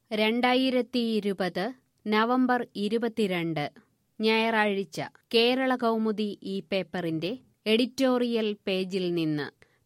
രണ്ടായിരത്തിയിരുപത് നവംബർ ഇരുപത്തിരണ്ട് ഞായറാഴ്ച കേരള കൗമുദി ഈ പേപ്പറിന്റെ എഡിറ്റോറിയൽ പേജിൽ നിന്ന്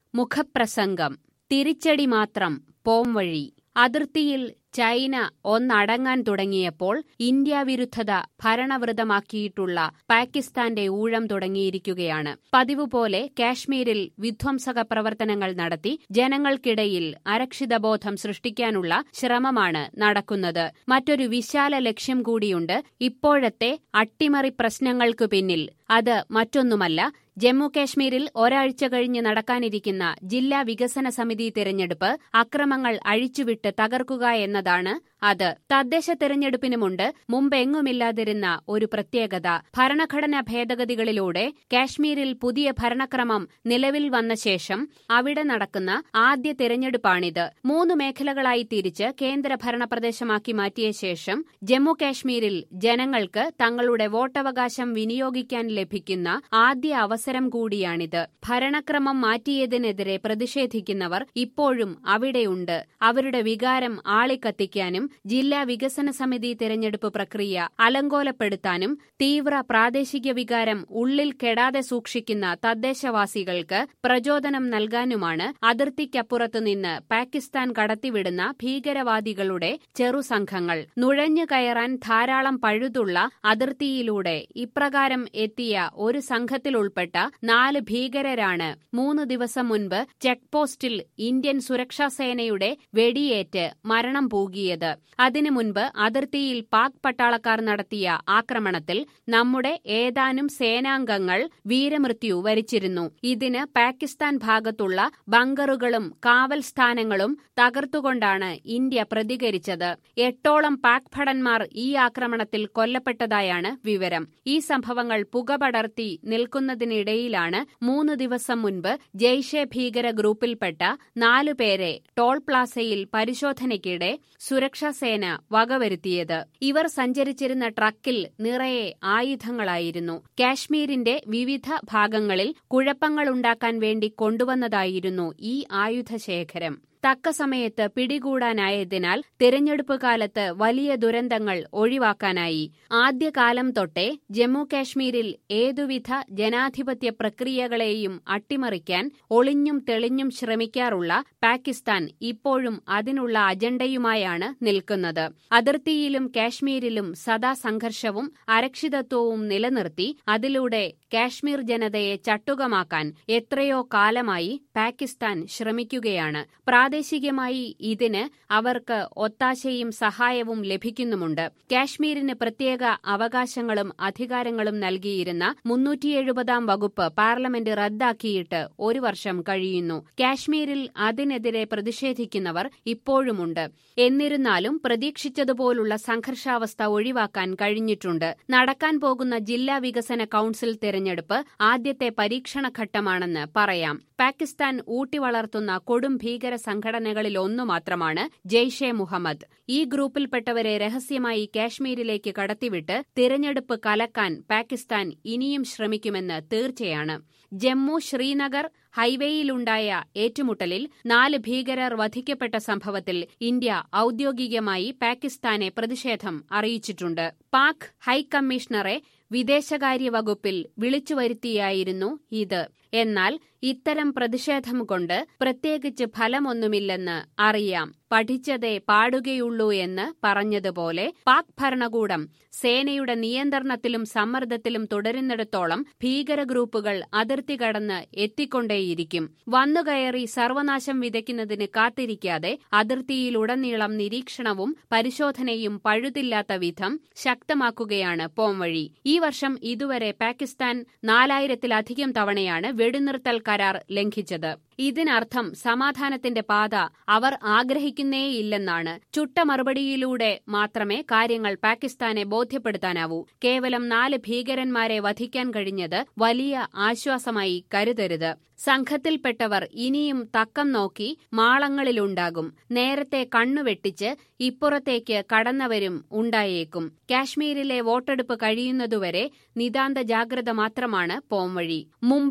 മുഖപ്രസംഗം തിരിച്ചടി മാത്രം പോംവഴി അതിർത്തിയിൽ ചൈന ഒന്നടങ്ങാൻ തുടങ്ങിയപ്പോൾ ഇന്ത്യ വിരുദ്ധത ഭരണവൃതമാക്കിയിട്ടുള്ള പാകിസ്ഥാന്റെ ഊഴം തുടങ്ങിയിരിക്കുകയാണ് പതിവ് പോലെ കാശ്മീരിൽ വിധ്വംസക പ്രവർത്തനങ്ങൾ നടത്തി ജനങ്ങൾക്കിടയിൽ അരക്ഷിതബോധം സൃഷ്ടിക്കാനുള്ള ശ്രമമാണ് നടക്കുന്നത് മറ്റൊരു വിശാല ലക്ഷ്യം കൂടിയുണ്ട് ഇപ്പോഴത്തെ അട്ടിമറി പ്രശ്നങ്ങൾക്കു പിന്നിൽ അത് മറ്റൊന്നുമല്ല ജമ്മു കാശ്മീരിൽ ഒരാഴ്ച കഴിഞ്ഞ് നടക്കാനിരിക്കുന്ന ജില്ലാ വികസന സമിതി തിരഞ്ഞെടുപ്പ് അക്രമങ്ങൾ അഴിച്ചുവിട്ട് തകർക്കുക എന്നതാണ് അത് തദ്ദേശ തെരഞ്ഞെടുപ്പിനുമുണ്ട് മുമ്പെങ്ങുമില്ലാതിരുന്ന ഒരു പ്രത്യേകത ഭരണഘടനാ ഭേദഗതികളിലൂടെ കാശ്മീരിൽ പുതിയ ഭരണക്രമം നിലവിൽ വന്ന ശേഷം അവിടെ നടക്കുന്ന ആദ്യ തെരഞ്ഞെടുപ്പാണിത് മൂന്ന് മേഖലകളായി തിരിച്ച് കേന്ദ്ര ഭരണ പ്രദേശമാക്കി മാറ്റിയ ശേഷം ജമ്മു കാശ്മീരിൽ ജനങ്ങൾക്ക് തങ്ങളുടെ വോട്ടവകാശം വിനിയോഗിക്കാൻ ലഭിക്കുന്ന ആദ്യ അവസരം കൂടിയാണിത് ഭരണക്രമം മാറ്റിയതിനെതിരെ പ്രതിഷേധിക്കുന്നവർ ഇപ്പോഴും അവിടെയുണ്ട് അവരുടെ വികാരം ആളിക്കത്തിക്കാനും ജില്ലാ വികസന സമിതി തിരഞ്ഞെടുപ്പ് പ്രക്രിയ അലങ്കോലപ്പെടുത്താനും തീവ്ര പ്രാദേശിക വികാരം ഉള്ളിൽ കെടാതെ സൂക്ഷിക്കുന്ന തദ്ദേശവാസികൾക്ക് പ്രചോദനം നൽകാനുമാണ് അതിർത്തിക്കപ്പുറത്തു നിന്ന് പാകിസ്ഥാൻ കടത്തിവിടുന്ന ഭീകരവാദികളുടെ ചെറുസംഘങ്ങൾ നുഴഞ്ഞു കയറാൻ ധാരാളം പഴുതുള്ള അതിർത്തിയിലൂടെ ഇപ്രകാരം എത്തിയ ഒരു സംഘത്തിലുൾപ്പെട്ട നാല് ഭീകരരാണ് മൂന്ന് ദിവസം മുൻപ് ചെക്ക് പോസ്റ്റിൽ ഇന്ത്യൻ സുരക്ഷാ സേനയുടെ വെടിയേറ്റ് മരണം പൂകിയത് അതിനു മുൻപ് അതിർത്തിയിൽ പാക് പട്ടാളക്കാർ നടത്തിയ ആക്രമണത്തിൽ നമ്മുടെ ഏതാനും സേനാംഗങ്ങൾ വീരമൃത്യു വരിച്ചിരുന്നു ഇതിന് പാകിസ്ഥാൻ ഭാഗത്തുള്ള ബങ്കറുകളും കാവൽ സ്ഥാനങ്ങളും തകർത്തുകൊണ്ടാണ് ഇന്ത്യ പ്രതികരിച്ചത് എട്ടോളം പാക് ഭടന്മാർ ഈ ആക്രമണത്തിൽ കൊല്ലപ്പെട്ടതായാണ് വിവരം ഈ സംഭവങ്ങൾ പുകപടർത്തി നിൽക്കുന്നതിനിടയിലാണ് മൂന്ന് ദിവസം മുൻപ് ജെയ്ഷെ ഭീകര ഗ്രൂപ്പിൽപ്പെട്ട നാലുപേരെ ടോൾ പ്ലാസയിൽ പരിശോധനയ്ക്കിടെ സുരക്ഷാസേന വകവരുത്തിയത് ഇവർ സഞ്ചരിച്ചിരുന്ന ട്രക്കിൽ നിറയെ ആയുധങ്ങളായിരുന്നു കാശ്മീരിന്റെ വിവിധ ഭാഗങ്ങളിൽ കുഴപ്പങ്ങളുണ്ടാക്കാൻ വേണ്ടി കൊണ്ടുവന്നതായിരുന്നു ഈ ആയുധശേഖരം തക്ക സമയത്ത് പിടികൂടാനായതിനാൽ തിരഞ്ഞെടുപ്പ് കാലത്ത് വലിയ ദുരന്തങ്ങൾ ഒഴിവാക്കാനായി ആദ്യകാലം തൊട്ടേ ജമ്മു കാശ്മീരിൽ ഏതുവിധ ജനാധിപത്യ പ്രക്രിയകളെയും അട്ടിമറിക്കാൻ ഒളിഞ്ഞും തെളിഞ്ഞും ശ്രമിക്കാറുള്ള പാകിസ്ഥാൻ ഇപ്പോഴും അതിനുള്ള അജണ്ടയുമായാണ് നിൽക്കുന്നത് അതിർത്തിയിലും കാശ്മീരിലും സദാ സംഘർഷവും അരക്ഷിതത്വവും നിലനിർത്തി അതിലൂടെ കാശ്മീർ ജനതയെ ചട്ടുകമാക്കാൻ എത്രയോ കാലമായി പാകിസ്ഥാൻ ശ്രമിക്കുകയാണ് പ്രാദേശികമായി ഇതിന് അവർക്ക് ഒത്താശയും സഹായവും ലഭിക്കുന്നുമുണ്ട് കാശ്മീരിന് പ്രത്യേക അവകാശങ്ങളും അധികാരങ്ങളും നൽകിയിരുന്ന മുന്നൂറ്റിയെഴുപതാം വകുപ്പ് പാർലമെന്റ് റദ്ദാക്കിയിട്ട് ഒരു വർഷം കഴിയുന്നു കാശ്മീരിൽ അതിനെതിരെ പ്രതിഷേധിക്കുന്നവർ ഇപ്പോഴുമുണ്ട് എന്നിരുന്നാലും പ്രതീക്ഷിച്ചതുപോലുള്ള സംഘർഷാവസ്ഥ ഒഴിവാക്കാൻ കഴിഞ്ഞിട്ടുണ്ട് നടക്കാൻ പോകുന്ന ജില്ലാ വികസന കൌൺസിൽ തെരഞ്ഞെടുപ്പ് ആദ്യത്തെ പരീക്ഷണഘട്ടമാണെന്ന് പറയാം പാകിസ്ഥാൻ ഊട്ടിവളർത്തുന്ന കൊടും ഭീകര സംഘടനകളിലൊന്നു മാത്രമാണ് ജെയ്ഷെ മുഹമ്മദ് ഈ ഗ്രൂപ്പിൽപ്പെട്ടവരെ രഹസ്യമായി കാശ്മീരിലേക്ക് കടത്തിവിട്ട് തിരഞ്ഞെടുപ്പ് കലക്കാൻ പാകിസ്ഥാൻ ഇനിയും ശ്രമിക്കുമെന്ന് തീർച്ചയാണ് ജമ്മു ശ്രീനഗർ ഹൈവേയിലുണ്ടായ ഏറ്റുമുട്ടലിൽ നാല് ഭീകരർ വധിക്കപ്പെട്ട സംഭവത്തിൽ ഇന്ത്യ ഔദ്യോഗികമായി പാകിസ്ഥാനെ പ്രതിഷേധം അറിയിച്ചിട്ടുണ്ട് പാക് ഹൈക്കമ്മീഷണറെ വിദേശകാര്യ വകുപ്പിൽ വിളിച്ചുവരുത്തിയായിരുന്നു ഇത് എന്നാൽ ഇത്തരം പ്രതിഷേധം കൊണ്ട് പ്രത്യേകിച്ച് ഫലമൊന്നുമില്ലെന്ന് അറിയാം പഠിച്ചതേ പാടുകയുള്ളൂ എന്ന് പറഞ്ഞതുപോലെ പാക് ഭരണകൂടം സേനയുടെ നിയന്ത്രണത്തിലും സമ്മർദ്ദത്തിലും തുടരുന്നിടത്തോളം ഭീകര ഗ്രൂപ്പുകൾ അതിർത്തി കടന്ന് എത്തിക്കൊണ്ടേയിരിക്കും വന്നുകയറി സർവനാശം വിതയ്ക്കുന്നതിന് കാത്തിരിക്കാതെ അതിർത്തിയിലുടനീളം നിരീക്ഷണവും പരിശോധനയും പഴുതില്ലാത്ത വിധം ശക്തമാക്കുകയാണ് പോംവഴി ഈ വർഷം ഇതുവരെ പാകിസ്ഥാൻ നാലായിരത്തിലധികം തവണയാണ് വെടിനിർത്തൽ കരാർ ലംഘിച്ചത് ഇതിനർത്ഥം സമാധാനത്തിന്റെ പാത അവർ ആഗ്രഹിക്കുന്നേയില്ലെന്നാണ് ചുട്ട മറുപടിയിലൂടെ മാത്രമേ കാര്യങ്ങൾ പാകിസ്ഥാനെ ബോധ്യപ്പെടുത്താനാവൂ കേവലം നാല് ഭീകരന്മാരെ വധിക്കാൻ കഴിഞ്ഞത് വലിയ ആശ്വാസമായി കരുതരുത് സംഘത്തിൽപ്പെട്ടവർ ഇനിയും തക്കം നോക്കി മാളങ്ങളിലുണ്ടാകും നേരത്തെ കണ്ണുവെട്ടിച്ച് ഇപ്പുറത്തേക്ക് കടന്നവരും ഉണ്ടായേക്കും കാശ്മീരിലെ വോട്ടെടുപ്പ് കഴിയുന്നതുവരെ നിതാന്ത ജാഗ്രത മാത്രമാണ് പോംവഴി മുംബൈ ഭീകര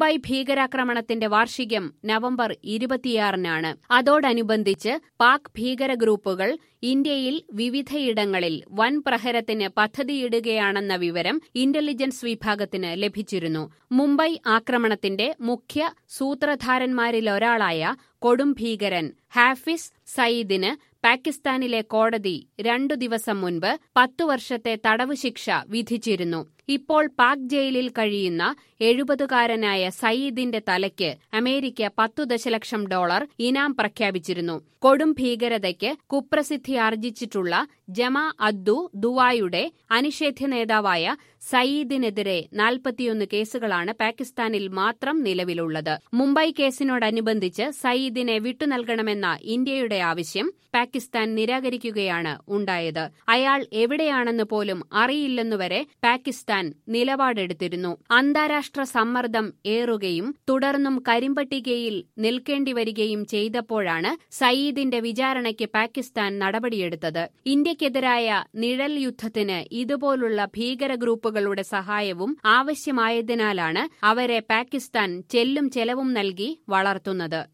ഭീകരാക്രമണത്തിന്റെ വാർഷികം നവംബർ ഇരുപത്തിയാറിനാണ് അതോടനുബന്ധിച്ച് പാക് ഭീകര ഗ്രൂപ്പുകൾ ഇന്ത്യയിൽ വിവിധയിടങ്ങളിൽ വൻ പ്രഹരത്തിന് പദ്ധതിയിടുകയാണെന്ന വിവരം ഇന്റലിജൻസ് വിഭാഗത്തിന് ലഭിച്ചിരുന്നു മുംബൈ ആക്രമണത്തിന്റെ മുഖ്യ സൂത്രധാരന്മാരിലൊരാളായ കൊടും ഭീകരൻ ഹാഫിസ് സയ്യിദിന് പാകിസ്ഥാനിലെ കോടതി രണ്ടു ദിവസം മുൻപ് പത്തു വർഷത്തെ തടവ് ശിക്ഷ വിധിച്ചിരുന്നു ഇപ്പോൾ പാക് ജയിലിൽ കഴിയുന്ന എഴുപതുകാരനായ സയ്യിദിന്റെ തലയ്ക്ക് അമേരിക്ക പത്തു ദശലക്ഷം ഡോളർ ഇനാം പ്രഖ്യാപിച്ചിരുന്നു കൊടും ഭീകരതയ്ക്ക് കുപ്രസിദ്ധി ആർജിച്ചിട്ടുള്ള ജമാ അദ്ദു ദുവായുടെ അനിഷേധ്യ നേതാവായ സയ്യിദിനെതിരെ നാൽപ്പത്തിയൊന്ന് കേസുകളാണ് പാകിസ്ഥാനിൽ മാത്രം നിലവിലുള്ളത് മുംബൈ കേസിനോടനുബന്ധിച്ച് സയ്യിദിനെ വിട്ടുനൽകണമെന്ന ഇന്ത്യയുടെ ആവശ്യം പാകിസ്ഥാൻ നിരാകരിക്കുകയാണ് ഉണ്ടായത് അയാൾ എവിടെയാണെന്ന് പോലും അറിയില്ലെന്നുവരെ പാകിസ്ഥാൻ നിലപാടെടുത്തിരുന്നു അന്താരാഷ്ട്ര സമ്മർദ്ദം ഏറുകയും തുടർന്നും കരിമ്പട്ടികയിൽ നിൽക്കേണ്ടി വരികയും ചെയ്തപ്പോഴാണ് സയ്യിദിന്റെ വിചാരണയ്ക്ക് പാകിസ്ഥാൻ നടപടിയെടുത്തത് ഇന്ത്യക്കെതിരായ നിഴൽ യുദ്ധത്തിന് ഇതുപോലുള്ള ഭീകര ഗ്രൂപ്പുകളുടെ സഹായവും ആവശ്യമായതിനാലാണ് അവരെ പാകിസ്ഥാൻ ചെല്ലും ചെലവും നൽകി വളർത്തുന്നത്